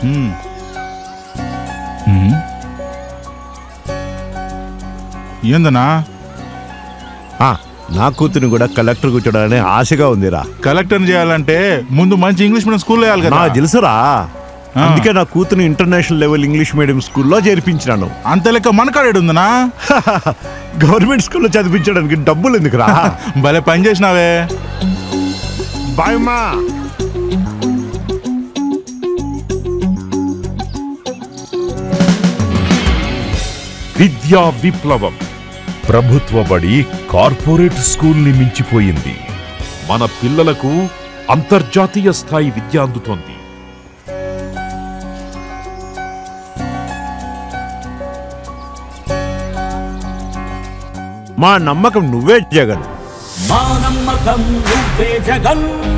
మ్మ్. మ్మ్. ఏందన్నా ఆ, నా కూతురిని కూడా కలెక్టర్ కూర్చోడాలని ఆశగా ఉందిరా కలెక్టర్ చేయాలంటే ముందు మంచి ఇంగ్లీష్ మీడియం స్కూల్ వేయాలి కదా నా తెలుసురా ఆ. అందుకే నా కూతురు ఇంటర్నేషనల్ లెవెల్ ఇంగ్లీష్ మీడియం స్కూల్లో చేర్పించినాను అంత లెక్క మనకాడేడు ఉందనా గవర్నమెంట్ స్కూల్లో చదివించడానికి డబ్బులు ఎందుకురా భలే పని చేసినావే బాయ్ మా విద్యా విప్లవం ప్రభుత్వ బడి కార్పొరేట్ స్కూల్ని మించిపోయింది మన పిల్లలకు అంతర్జాతీయ స్థాయి విద్య అందుతోంది మా నమ్మకం నువ్వే జగన్ మా నమ్మకం నువ్వే జగన్